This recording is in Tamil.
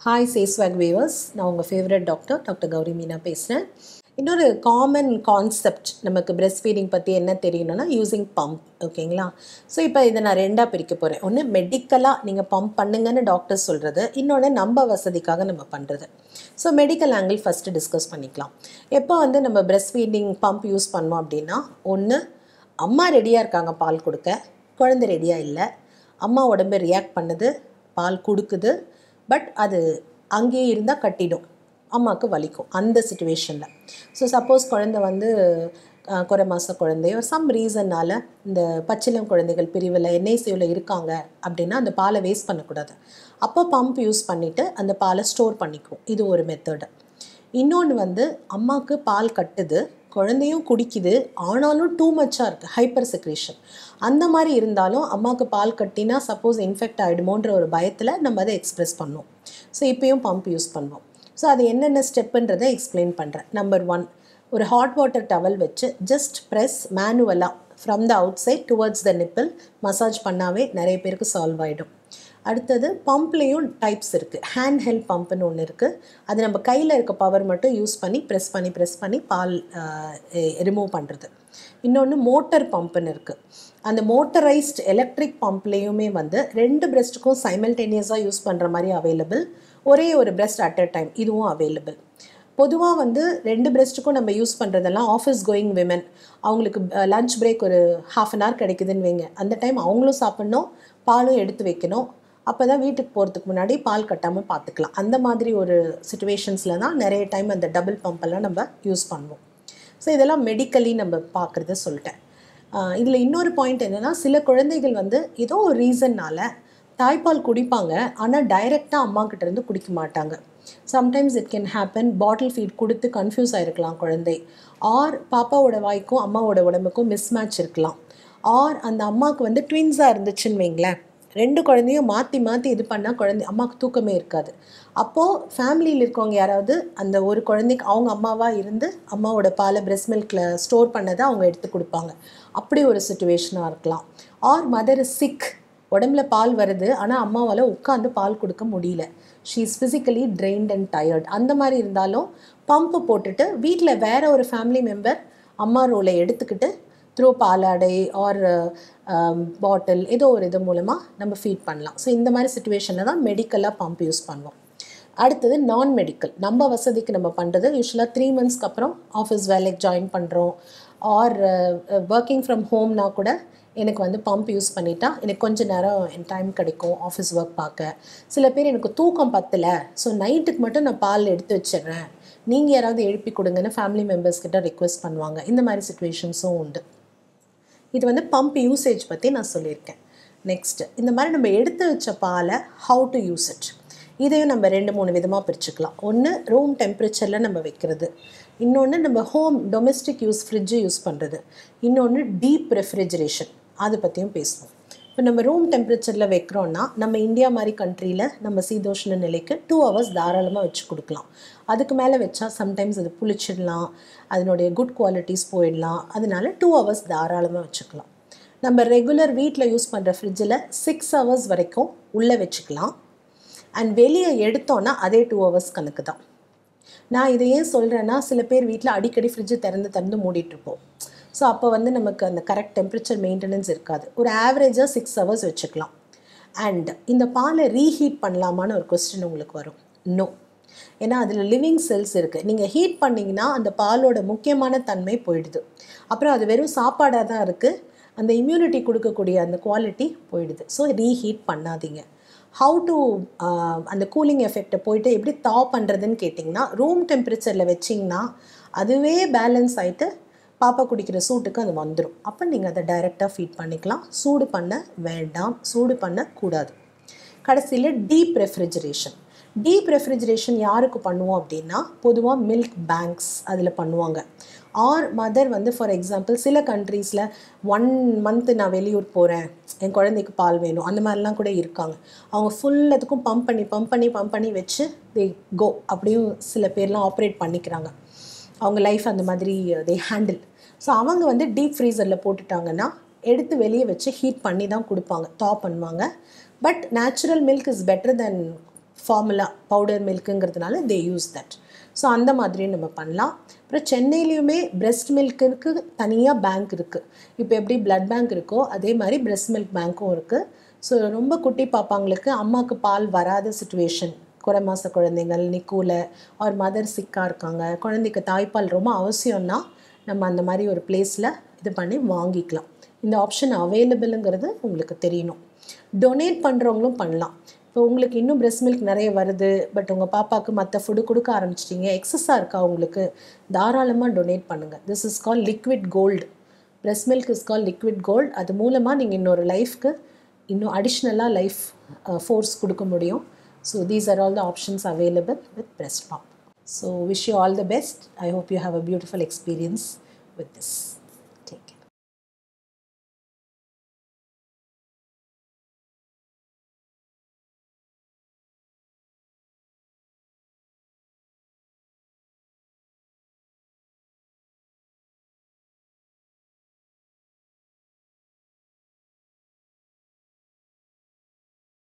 ஹாய் சேஸ்வாக் வேவர்ஸ் நான் உங்கள் favourite doctor doctor Gowri Meena பேசுகிறேன் இன்னொரு காமன் கான்செப்ட் நமக்கு பிரெஸ்ட் ஃபீடிங் பற்றி என்ன தெரியணும்னா யூஸிங் பம்ப் ஓகேங்களா ஸோ இப்போ இதை நான் ரெண்டாக பிரிக்க போகிறேன் ஒன்று மெடிக்கலாக நீங்கள் பம்ப் பண்ணுங்கன்னு டாக்டர் சொல்கிறது இன்னொன்று நம்ம வசதிக்காக நம்ம பண்ணுறது so medical angle first discuss பண்ணிக்கலாம் எப்போ வந்து நம்ம பிரெஸ்ட் ஃபீடிங் பம்ப் யூஸ் பண்ணோம் அப்படின்னா ஒன்று அம்மா ரெடியாக இருக்காங்க பால் கொடுக்க குழந்தை ரெடியாக இல்லை அம்மா உடம்பு ரியாக்ட் பண்ணுது பால் கொடுக்குது பட் அது அங்கேயே இருந்தால் கட்டிடும் அம்மாவுக்கு வலிக்கும் அந்த சுச்சுவேஷனில் ஸோ சப்போஸ் குழந்தை வந்து அஹ், குறை மாத குழந்தையோ சம் ரீசன்னால் இந்த பச்சிளம் குழந்தைகள் பிரிவில் என்ஐசியூவில் இருக்காங்க அப்படின்னா அந்த பாலை வேஸ்ட் பண்ணக்கூடாது அப்போ பம்ப் யூஸ் பண்ணிவிட்டு அந்த பாலை ஸ்டோர் பண்ணிக்கும் இது ஒரு மெத்தடு இன்னொன்று வந்து அம்மாவுக்கு பால் கட்டுது குழந்தையும் குடிக்குது ஆனாலும் டூ மச்சாக இருக்குது ஹைப்பர் செக்ரேஷன் அந்த மாதிரி இருந்தாலும் அம்மாவுக்கு பால் கட்டினா சப்போஸ் இன்ஃபெக்ட் ஆகிடுமோன்ற ஒரு பயத்தில் நம்ம அதை எக்ஸ்ப்ரெஸ் பண்ணோம் ஸோ இப்பயும் பம்ப் யூஸ் பண்ணுவோம் ஸோ அது என்னென்ன ஸ்டெப்புன்றதை எக்ஸ்பிளைன் பண்ணுறேன் நம்பர் ஒன் ஒரு ஹாட் வாட்டர் டவல் வச்சு ஜஸ்ட் ப்ரெஸ் மேனுவலாக from the outside towards the nipple massage பண்ணாவே நிறைய பேருக்கு சால்வ் ஆகிடும் அடுத்தது பம்ப்லேயும் டைப்ஸ் இருக்குது ஹேண்ட் ஹெல்ப் பம்ப்னு ஒன்று இருக்குது அது நம்ம கையில் இருக்க பவர் மட்டும் யூஸ் பண்ணி ப்ரெஸ் பண்ணி ப்ரெஸ் பண்ணி பால் ரிமூவ் பண்ணுறது இன்னொன்று மோட்டர் பம்ப்னு இருக்குது அந்த மோட்டரைஸ்ட் எலக்ட்ரிக் பம்ப்லேயுமே வந்து ரெண்டு பிரஸ்ட்டுக்கும் சைமல்டேனியஸாக யூஸ் பண்ணுற மாதிரி அவைலபிள் ஒரே ஒரு பிரஸ்ட் அட் அ டைம் இதுவும் அவைலபிள் பொதுவாக வந்து ரெண்டு பிரஸ்ட்டுக்கும் நம்ம யூஸ் பண்ணுறதெல்லாம் ஆஃபீஸ் கோயிங் விமன் அவங்களுக்கு லஞ்ச் பிரேக் ஒரு ஹாஃப் அன் ஹவர் கிடைக்குதுன்னு வைங்க அந்த டைம் அவங்களும் சாப்பிட்ணும் பாலும் எடுத்து வைக்கணும் அப்போ தான் வீட்டுக்கு போகிறதுக்கு முன்னாடி பால் கட்டாமல் பார்த்துக்கலாம் அந்த மாதிரி ஒரு சுச்சுவேஷன்ஸில் தான் நிறைய டைம் அந்த டபுள் பம்பெல்லாம் நம்ம யூஸ் பண்ணுவோம் ஸோ இதெல்லாம் மெடிக்கலி நம்ம பார்க்குறத சொல்லிட்டேன் இதில் இன்னொரு பாயிண்ட் என்னென்னா சில குழந்தைகள் வந்து ஏதோ ஒரு ரீசன்னால் தாய்ப்பால் குடிப்பாங்க ஆனால் டைரெக்டாக அம்மா கிட்ட இருந்து குடிக்க மாட்டாங்க sometimes it can happen bottle feed கொடுத்து கன்ஃபியூஸ் ஆகிருக்கலாம் குழந்தை ஆர் பாப்பாவோட வாய்க்கும் அம்மாவோட உடம்புக்கும் மிஸ் மேட்ச் இருக்கலாம் ஆர் அந்த அம்மாவுக்கு வந்து ட்வின்ஸாக இருந்துச்சுன்னு வைங்களேன் ரெண்டு குழந்தையும் மாற்றி மாற்றி இது பண்ணால் குழந்தை அம்மாவுக்கு தூக்கமே இருக்காது அப்போது ஃபேமிலியில் இருக்கவங்க யாராவது அந்த ஒரு குழந்தைக்கு அவங்க அம்மாவாக இருந்து அம்மாவோட பாலை பிரெஸ்ட் மில்கில் ஸ்டோர் பண்ணதை அவங்க எடுத்து கொடுப்பாங்க அப்படி ஒரு சுச்சுவேஷனாக இருக்கலாம் ஆர் மதர் சிக் உடம்புல பால் வருது ஆனால் அம்மாவால் உட்காந்து பால் கொடுக்க முடியல she is physically trained and tired அந்த மாதிரி இருந்தாலும் பம்பு போட்டுட்டு வீட்டில் வேற ஒரு ஃபேமிலி மெம்பர் அம்மா ரோலை எடுத்துக்கிட்டு த்ரூ பாலாடை ஆர் பாட்டில் ஏதோ ஒரு இது மூலமாக நம்ம ஃபீட் பண்ணலாம் ஸோ இந்த மாதிரி சுச்சுவேஷனில் தான் மெடிக்கலாக பம்ப் யூஸ் பண்ணுவோம் அடுத்தது நான் மெடிக்கல் நம்ம வசதிக்கு நம்ம பண்ணுறது யூஸ்வலாக த்ரீ மந்த்ஸ்க்கு அப்புறம் ஆஃபீஸ் வேலைக்கு ஜாயின் பண்ணுறோம் ஆர் ஒர்க்கிங் ஃப்ரம் ஹோம்னா கூட எனக்கு வந்து பம்ப் யூஸ் பண்ணிட்டா எனக்கு கொஞ்ச நேரம் என் டைம் கிடைக்கும் ஆஃபீஸ் ஒர்க் பார்க்க சில பேர் எனக்கு தூக்கம் பத்தலை ஸோ நைட்டுக்கு மட்டும் நான் பால் எடுத்து வச்சிடுறேன் நீங்கள் யாராவது எழுப்பி கொடுங்கன்னு ஃபேமிலி மெம்பர்ஸ் கிட்ட ரெக்வெஸ்ட் பண்ணுவாங்க இந்த மாதிரி சுச்சுவேஷன்ஸும் உண்டு இது வந்து பம்ப் யூசேஜ் பற்றி நான் சொல்லியிருக்கேன் நெக்ஸ்ட்டு இந்த மாதிரி நம்ம எடுத்து வச்ச பாலை ஹவு டு யூஸ் இட் இதையும் நம்ம ரெண்டு மூணு விதமாக பிரிச்சுக்கலாம் ஒன்று ரூம் டெம்பரேச்சரில் நம்ம வைக்கிறது இன்னொன்று நம்ம home domestic use fridge use பண்ணுறது இன்னொன்று டீப் ரெஃப்ரிஜரேஷன் அதை பற்றியும் பேசுவோம் இப்போ நம்ம ரூம் டெம்பரேச்சரில் வைக்கிறோன்னா நம்ம இந்தியா மாதிரி கண்ட்ரியில் நம்ம சீதோஷ்ண நிலைக்கு டூ ஹவர்ஸ் தாராளமாக வச்சு கொடுக்கலாம் அதுக்கு மேலே வச்சா சம்டைம்ஸ் அது புளிச்சிடலாம் அதனுடைய குட் குவாலிட்டிஸ் போயிடலாம் அதனால டூ ஹவர்ஸ் தாராளமாக வச்சுக்கலாம் நம்ம ரெகுலர் வீட்டில் யூஸ் பண்ணுற ஃப்ரிட்ஜில் சிக்ஸ் ஹவர்ஸ் வரைக்கும் உள்ளே வச்சுக்கலாம் அண்ட் வெளியே எடுத்தோன்னா அதே டூ ஹவர்ஸ் கணக்கு தான் நான் இதை ஏன் சொல்கிறேன்னா சில பேர் வீட்டில் அடிக்கடி ஃப்ரிட்ஜு திறந்து திறந்து மூடிட்டுருப்போம் ஸோ அப்போ வந்து நமக்கு அந்த கரெக்ட் டெம்பரேச்சர் மெயின்டெனன்ஸ் இருக்காது ஒரு ஆவரேஜாக சிக்ஸ் ஹவர்ஸ் வச்சுக்கலாம் அண்ட் இந்த பாலை ரீஹீட் பண்ணலாமான்னு ஒரு கொஸ்டின் உங்களுக்கு வரும் நோ ஏன்னா அதில் லிவிங் செல்ஸ் இருக்குது நீங்கள் ஹீட் பண்ணிங்கன்னா அந்த பாலோட முக்கியமான தன்மை போயிடுது அப்புறம் அது வெறும் சாப்பாடாக தான் இருக்குது அந்த இம்யூனிட்டி கொடுக்கக்கூடிய அந்த குவாலிட்டி போயிடுது ஸோ ரீஹீட் பண்ணாதீங்க ஹவு டு அந்த கூலிங் எஃபெக்டை போயிட்டு எப்படி தா பண்ணுறதுன்னு கேட்டிங்கன்னா ரூம் டெம்பரேச்சரில் வச்சிங்கன்னா அதுவே பேலன்ஸ் ஆகிட்டு பாப்பா குடிக்கிற சூட்டுக்கு அது வந்துடும் அப்போ நீங்கள் அதை டைரெக்டாக ஃபீட் பண்ணிக்கலாம் சூடு பண்ண வேண்டாம் சூடு பண்ணக்கூடாது கடைசியில் டீப் ரெஃப்ரிஜரேஷன் டீப் ரெஃப்ரிஜரேஷன் யாருக்கு பண்ணுவோம் அப்படின்னா பொதுவாக மில்க் பேங்க்ஸ் அதில் பண்ணுவாங்க ஆர் மதர் வந்து ஃபார் எக்ஸாம்பிள் சில கண்ட்ரீஸில் ஒன் மந்த்து நான் வெளியூர் போகிறேன் என் குழந்தைக்கு பால் வேணும் அந்த மாதிரிலாம் கூட இருக்காங்க அவங்க ஃபுல்லத்துக்கும் பம்ப் பண்ணி பம்ப் பண்ணி பம்ப் பண்ணி வச்சு தே கோ அப்படியும் சில பேர்லாம் ஆப்ரேட் பண்ணிக்கிறாங்க அவங்க லைஃப் அந்த மாதிரி தே ஹேண்டில் ஸோ அவங்க வந்து டீப் ஃப்ரீசரில் போட்டுட்டாங்கன்னா எடுத்து வெளியே வச்சு ஹீட் பண்ணி தான் கொடுப்பாங்க டாப் பண்ணுவாங்க but natural milk is better then formula powder மில்க்குங்கிறதுனால தே யூஸ் தட் ஸோ அந்த மாதிரி நம்ம பண்ணலாம் அப்புறம் சென்னையிலையுமே பிரெஸ்ட் மில்க்குக்கு தனியாக பேங்க் இருக்குது இப்போ எப்படி பிளட் பேங்க் இருக்கோ அதே மாதிரி பிரெஸ்ட் மில்க் பேங்க்கும் இருக்குது ஸோ ரொம்ப குட்டி பாப்பாங்களுக்கு அம்மாவுக்கு பால் வராத சுச்சுவேஷன் குறை மாத குழந்தைங்கள் நிக்கூல அவர் மதர் சிக்காக இருக்காங்க குழந்தைக்கு தாய்ப்பால் ரொம்ப அவசியம்னா நம்ம அந்த மாதிரி ஒரு பிளேஸில் இது பண்ணி வாங்கிக்கலாம் இந்த ஆப்ஷன் அவைலபிளுங்கிறது உங்களுக்கு தெரியணும் டொனேட் பண்ணுறவங்களும் பண்ணலாம் இப்போ உங்களுக்கு இன்னும் பிரெஸ்ட் மில்க் நிறைய வருது பட் உங்கள் பாப்பாவுக்கு மற்ற ஃபுட்டு கொடுக்க ஆரம்பிச்சிட்டிங்க எக்ஸஸாக இருக்கா உங்களுக்கு தாராளமாக டொனேட் பண்ணுங்கள் this is call liquid gold breast milk is call liquid gold அது மூலமாக நீங்கள் இன்னொரு லைஃப்க்கு இன்னும் அடிஷ்னலாக லைஃப் ஃபோர்ஸ் கொடுக்க முடியும் so these are all the options available with breast pump so wish you all the best I hope you have a beautiful experience with this